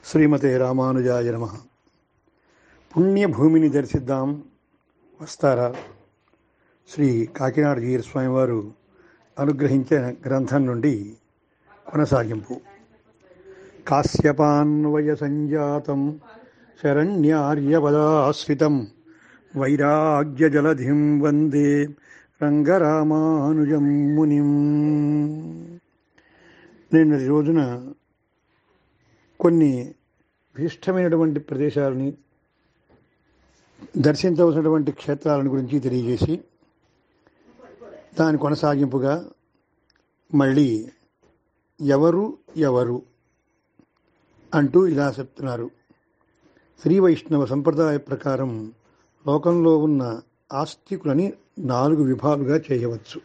శ్రీమతే రామానుజాయ నమ పుణ్యభూమిని దర్శిద్దాం వస్తారా శ్రీ కాకినాడ జీర స్వామివారు అనుగ్రహించిన గ్రంథం నుండి కొనసాగింపు కాశ్యపాన్వయ సంజాతం శరణ్యార్యపదాశ్రితం వైరాగ్యజలధిం వందే రంగరామానుజం మునిం నిన్నటి రోజున కొన్ని విశిష్టమైనటువంటి ప్రదేశాలని దర్శించవలసినటువంటి క్షేత్రాలను గురించి తెలియజేసి దాని కొనసాగింపుగా మళ్ళీ ఎవరు ఎవరు అంటూ ఇలా చెప్తున్నారు శ్రీ వైష్ణవ సంప్రదాయ ప్రకారం లోకంలో ఉన్న ఆస్తికులని నాలుగు విభాలుగా చేయవచ్చు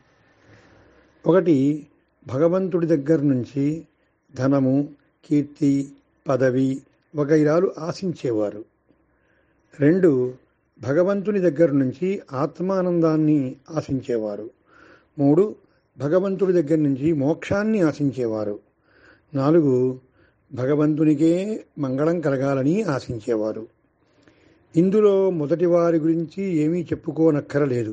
ఒకటి భగవంతుడి దగ్గర నుంచి ధనము కీర్తి పదవి వగైరాలు ఆశించేవారు రెండు భగవంతుని దగ్గర నుంచి ఆత్మానందాన్ని ఆశించేవారు మూడు భగవంతుడి దగ్గర నుంచి మోక్షాన్ని ఆశించేవారు నాలుగు భగవంతునికే మంగళం కలగాలని ఆశించేవారు ఇందులో మొదటి వారి గురించి ఏమీ చెప్పుకోనక్కరలేదు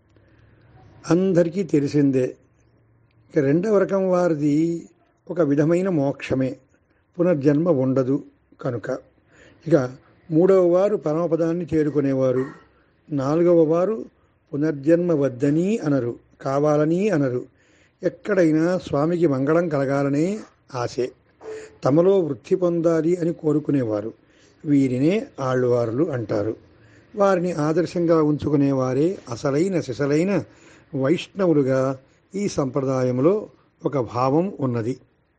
అందరికీ తెలిసిందే ఇక రెండవ రకం వారిది ఒక విధమైన మోక్షమే పునర్జన్మ ఉండదు కనుక ఇక మూడవ వారు పరమపదాన్ని చేరుకునేవారు నాలుగవ వారు పునర్జన్మ వద్దని అనరు కావాలని అనరు ఎక్కడైనా స్వామికి మంగళం కలగాలనే ఆశే తమలో వృద్ధి పొందాలి అని కోరుకునేవారు వీరినే ఆళ్ళవారులు అంటారు వారిని ఆదర్శంగా ఉంచుకునేవారే అసలైన సిసలైన వైష్ణవులుగా ఈ సంప్రదాయంలో ఒక భావం ఉన్నది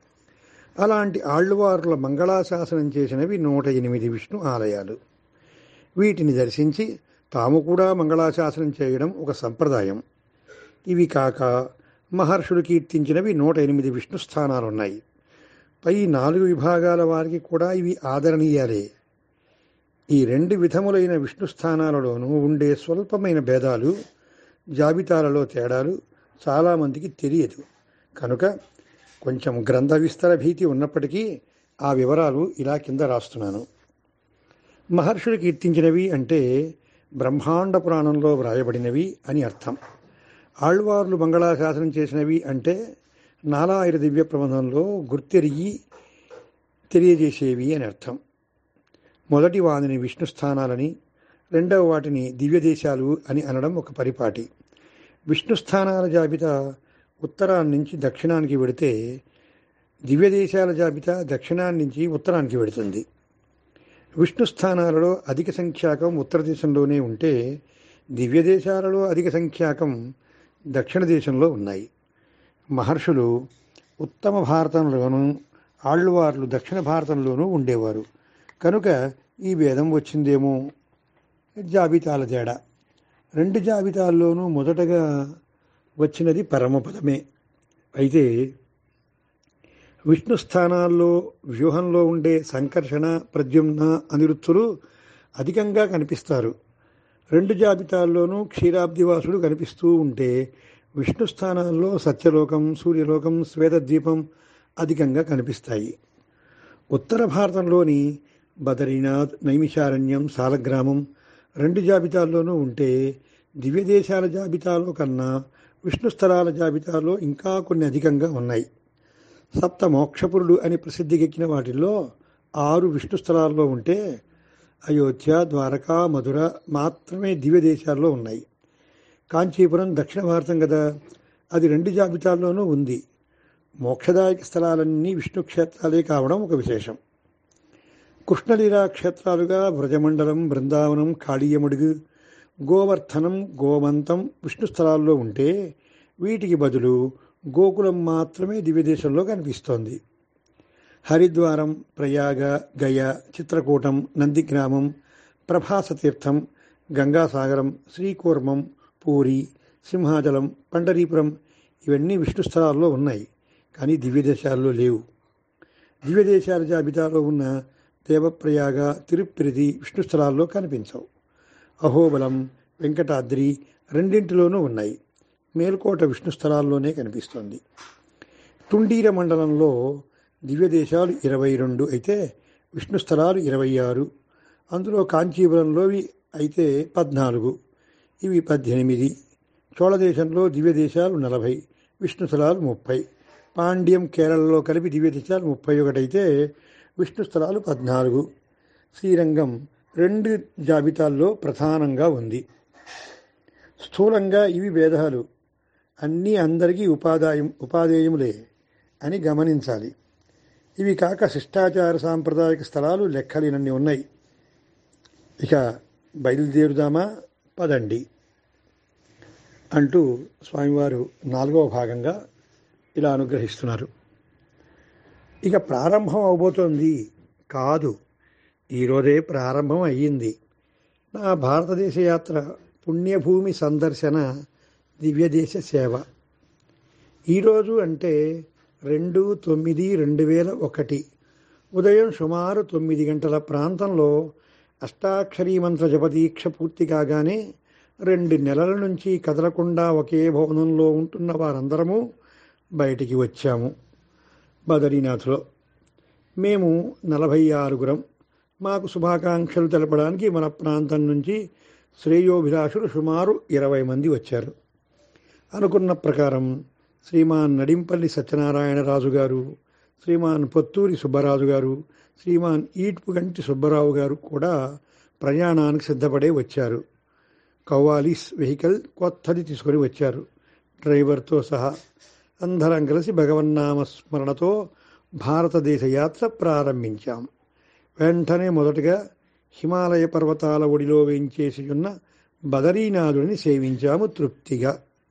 అలాంటి ఆళ్ళవారుల మంగళాశాసనం చేసినవి నూట ఎనిమిది విష్ణు ఆలయాలు వీటిని దర్శించి తాము కూడా మంగళాశాసనం చేయడం ఒక సంప్రదాయం ఇవి కాక మహర్షులు కీర్తించినవి నూట ఎనిమిది విష్ణు స్థానాలున్నాయి పై నాలుగు విభాగాల వారికి కూడా ఇవి ఆదరణీయాలే ఈ రెండు విధములైన విష్ణు స్థానాలలోనూ ఉండే స్వల్పమైన భేదాలు జాబితాలలో తేడాలు చాలామందికి తెలియదు కనుక కొంచెం గ్రంథ విస్తర భీతి ఉన్నప్పటికీ ఆ వివరాలు ఇలా కింద రాస్తున్నాను మహర్షులు కీర్తించినవి అంటే బ్రహ్మాండ పురాణంలో వ్రాయబడినవి అని అర్థం ఆళ్వార్లు మంగళాశాసనం చేసినవి అంటే నాలాయిర దివ్య ప్రబంధంలో గుర్తెరిగి తెలియజేసేవి అని అర్థం మొదటి వాటిని విష్ణు స్థానాలని రెండవ వాటిని దివ్యదేశాలు అని అనడం ఒక పరిపాటి విష్ణు స్థానాల జాబితా ఉత్తరాన్ని నుంచి దక్షిణానికి వెడితే దివ్యదేశాల జాబితా దక్షిణాన్ని నుంచి ఉత్తరానికి వెడుతుంది విష్ణు స్థానాలలో అధిక సంఖ్యాకం ఉత్తర దేశంలోనే ఉంటే దివ్యదేశాలలో అధిక సంఖ్యాకం దక్షిణ దేశంలో ఉన్నాయి మహర్షులు ఉత్తమ భారతంలోనూ ఆళ్ళవార్లు దక్షిణ భారతంలోనూ ఉండేవారు కనుక ఈ భేదం వచ్చిందేమో జాబితాల తేడా రెండు జాబితాల్లోనూ మొదటగా వచ్చినది పరమపదమే అయితే విష్ణు స్థానాల్లో వ్యూహంలో ఉండే సంకర్షణ ప్రద్యుమ్న అనిరుత్తులు అధికంగా కనిపిస్తారు రెండు జాబితాల్లోనూ క్షీరాబ్దివాసుడు కనిపిస్తూ ఉంటే విష్ణు స్థానాల్లో సత్యలోకం సూర్యలోకం శ్వేతద్వీపం అధికంగా కనిపిస్తాయి ఉత్తర భారతంలోని బదరీనాథ్ నైమిషారణ్యం సాలగ్రామం రెండు జాబితాల్లోనూ ఉంటే దివ్యదేశాల జాబితాలో కన్నా విష్ణు స్థలాల జాబితాలో ఇంకా కొన్ని అధికంగా ఉన్నాయి సప్త మోక్షపురుడు అని ప్రసిద్ధికెక్కిన వాటిల్లో ఆరు విష్ణు స్థలాల్లో ఉంటే అయోధ్య ద్వారకా మధుర మాత్రమే దివ్యదేశాల్లో ఉన్నాయి కాంచీపురం దక్షిణ భారతం కదా అది రెండు జాబితాల్లోనూ ఉంది మోక్షదాయక స్థలాలన్నీ విష్ణు క్షేత్రాలే కావడం ఒక విశేషం కృష్ణలీలా క్షేత్రాలుగా వ్రజమండలం బృందావనం కాళీయముడుగు గోవర్ధనం గోమంతం విష్ణు స్థలాల్లో ఉంటే వీటికి బదులు గోకులం మాత్రమే దివ్యదేశంలో కనిపిస్తోంది హరిద్వారం ప్రయాగ గయ చిత్రకూటం నందిగ్రామం ప్రభాసతీర్థం గంగాసాగరం శ్రీకూర్మం పూరి సింహాచలం పండరీపురం ఇవన్నీ విష్ణు స్థలాల్లో ఉన్నాయి కానీ దివ్యదేశాల్లో లేవు దివ్యదేశాల జాబితాలో ఉన్న దేవప్రయాగ తిరుప్పిరిది విష్ణు స్థలాల్లో కనిపించవు అహోబలం వెంకటాద్రి రెండింటిలోనూ ఉన్నాయి మేల్కోట విష్ణు స్థలాల్లోనే కనిపిస్తోంది తుండీర మండలంలో దివ్యదేశాలు ఇరవై రెండు అయితే విష్ణు స్థలాలు ఇరవై ఆరు అందులో కాంచీపురంలోవి అయితే పద్నాలుగు ఇవి పద్దెనిమిది చోళదేశంలో దివ్య దేశాలు నలభై విష్ణు స్థలాలు ముప్పై పాండ్యం కేరళలో కలిపి దివ్య దేశాలు ముప్పై ఒకటి అయితే విష్ణు స్థలాలు పద్నాలుగు శ్రీరంగం రెండు జాబితాల్లో ప్రధానంగా ఉంది స్థూలంగా ఇవి భేదాలు అన్నీ అందరికీ ఉపాదాయం ఉపాధేయములే అని గమనించాలి ఇవి కాక శిష్టాచార సాంప్రదాయక స్థలాలు లెక్కలేనన్ని ఉన్నాయి ఇక బయలుదేరుదామా పదండి అంటూ స్వామివారు నాలుగవ భాగంగా ఇలా అనుగ్రహిస్తున్నారు ఇక ప్రారంభం అవబోతోంది కాదు ఈరోజే ప్రారంభం అయ్యింది నా భారతదేశ యాత్ర పుణ్యభూమి సందర్శన దివ్యదేశ సేవ ఈరోజు అంటే రెండు తొమ్మిది రెండు వేల ఒకటి ఉదయం సుమారు తొమ్మిది గంటల ప్రాంతంలో అష్టాక్షరీ మంత్ర జపదీక్ష పూర్తి కాగానే రెండు నెలల నుంచి కదలకుండా ఒకే భవనంలో ఉంటున్న వారందరము బయటికి వచ్చాము బదరీనాథ్లో మేము నలభై ఆరుగురం మాకు శుభాకాంక్షలు తెలపడానికి మన ప్రాంతం నుంచి శ్రేయోభిలాషులు సుమారు ఇరవై మంది వచ్చారు అనుకున్న ప్రకారం శ్రీమాన్ నడింపల్లి సత్యనారాయణరాజు గారు శ్రీమాన్ పొత్తూరి సుబ్బరాజు గారు శ్రీమాన్ ఈట్పుగంటి సుబ్బరావు గారు కూడా ప్రయాణానికి సిద్ధపడే వచ్చారు కవ్వాలీస్ వెహికల్ కొత్తది తీసుకొని వచ్చారు డ్రైవర్తో సహా అందరం కలిసి భగవన్నామ స్మరణతో భారతదేశ యాత్ర ప్రారంభించాం వెంటనే మొదటగా హిమాలయ పర్వతాల ఒడిలో వేయించేసి ఉన్న బదరీనాథుడిని సేవించాము తృప్తిగా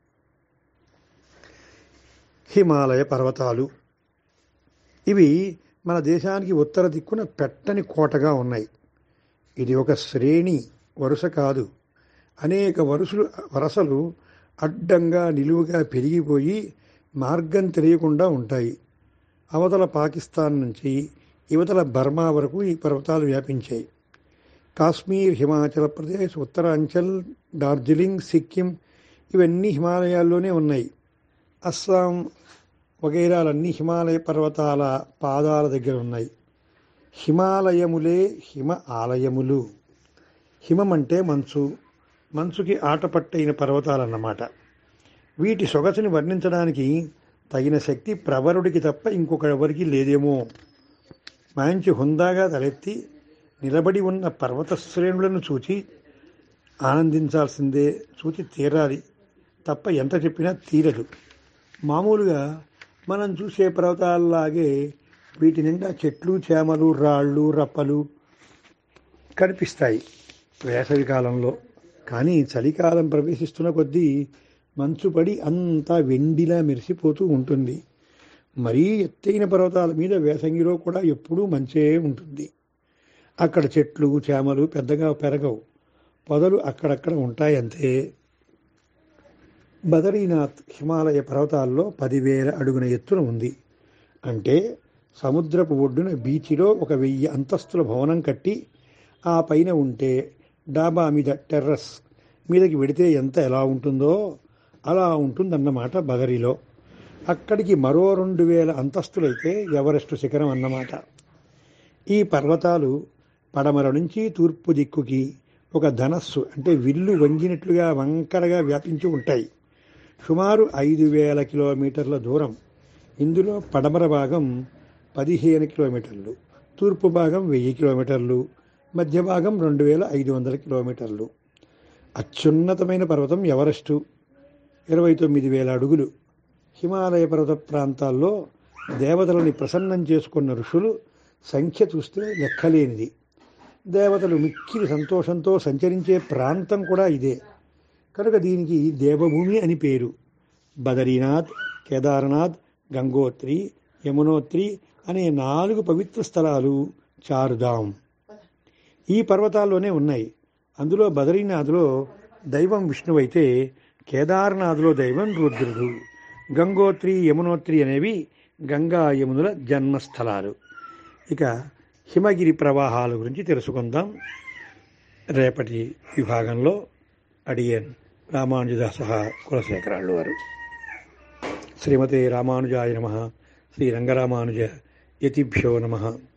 హిమాలయ పర్వతాలు ఇవి మన దేశానికి ఉత్తర దిక్కున పెట్టని కోటగా ఉన్నాయి ఇది ఒక శ్రేణి వరుస కాదు అనేక వరుసలు వరసలు అడ్డంగా నిలువుగా పెరిగిపోయి మార్గం తెలియకుండా ఉంటాయి అవతల పాకిస్తాన్ నుంచి యువతల బర్మా వరకు ఈ పర్వతాలు వ్యాపించాయి కాశ్మీర్ హిమాచల్ ప్రదేశ్ ఉత్తరాంచల్ డార్జిలింగ్ సిక్కిం ఇవన్నీ హిమాలయాల్లోనే ఉన్నాయి అస్సాం వగైరాలన్నీ హిమాలయ పర్వతాల పాదాల దగ్గర ఉన్నాయి హిమాలయములే హిమ ఆలయములు హిమం అంటే మంచు మంచుకి ఆటపట్టైన పర్వతాలన్నమాట వీటి సొగసుని వర్ణించడానికి తగిన శక్తి ప్రవరుడికి తప్ప ఇంకొకరెవరికి లేదేమో మంచి హుందాగా తలెత్తి నిలబడి ఉన్న పర్వత శ్రేణులను చూచి ఆనందించాల్సిందే చూచి తీరాలి తప్ప ఎంత చెప్పినా తీరదు మామూలుగా మనం చూసే పర్వతాలలాగే వీటి నిండా చెట్లు చేమలు రాళ్ళు రప్పలు కనిపిస్తాయి వేసవి కాలంలో కానీ చలికాలం ప్రవేశిస్తున్న కొద్దీ మంచు పడి అంతా వెండిలా మెరిసిపోతూ ఉంటుంది మరీ ఎత్తైన పర్వతాల మీద వేసంగిలో కూడా ఎప్పుడూ మంచే ఉంటుంది అక్కడ చెట్లు చేమలు పెద్దగా పెరగవు పొదలు అక్కడక్కడ ఉంటాయంతే బదరీనాథ్ హిమాలయ పర్వతాల్లో పదివేల అడుగున ఎత్తున ఉంది అంటే సముద్రపు ఒడ్డున బీచ్లో ఒక వెయ్యి అంతస్తుల భవనం కట్టి ఆ పైన ఉంటే డాబా మీద టెర్రస్ మీదకి వెడితే ఎంత ఎలా ఉంటుందో అలా ఉంటుందన్నమాట బదరిలో అక్కడికి మరో రెండు వేల అంతస్తులైతే ఎవరెస్ట్ శిఖరం అన్నమాట ఈ పర్వతాలు పడమర నుంచి తూర్పు దిక్కుకి ఒక ధనస్సు అంటే విల్లు వంగినట్లుగా వంకరగా వ్యాపించి ఉంటాయి సుమారు ఐదు వేల కిలోమీటర్ల దూరం ఇందులో పడమర భాగం పదిహేను కిలోమీటర్లు తూర్పు భాగం వెయ్యి కిలోమీటర్లు మధ్య భాగం రెండు వేల ఐదు వందల కిలోమీటర్లు అత్యున్నతమైన పర్వతం ఎవరెస్టు ఇరవై తొమ్మిది వేల అడుగులు హిమాలయ పర్వత ప్రాంతాల్లో దేవతలని ప్రసన్నం చేసుకున్న ఋషులు సంఖ్య చూస్తే లెక్కలేనిది దేవతలు మిక్కిలి సంతోషంతో సంచరించే ప్రాంతం కూడా ఇదే కనుక దీనికి దేవభూమి అని పేరు బదరీనాథ్ కేదార్నాథ్ గంగోత్రి యమునోత్రి అనే నాలుగు పవిత్ర స్థలాలు చారుధాం ఈ పర్వతాల్లోనే ఉన్నాయి అందులో బదరీనాథ్లో దైవం విష్ణువైతే కేదార్నాథ్లో దైవం రుద్రుడు గంగోత్రి యమునోత్రి అనేవి గంగా యమునుల జన్మస్థలాలు ఇక హిమగిరి ప్రవాహాల గురించి తెలుసుకుందాం రేపటి విభాగంలో అడియన్ రామానుజదాస కులశేఖరాళ్ళు వారు శ్రీమతే రామానుజాయ నమ శ్రీ రంగరామానుజ యతిభ్యో నమ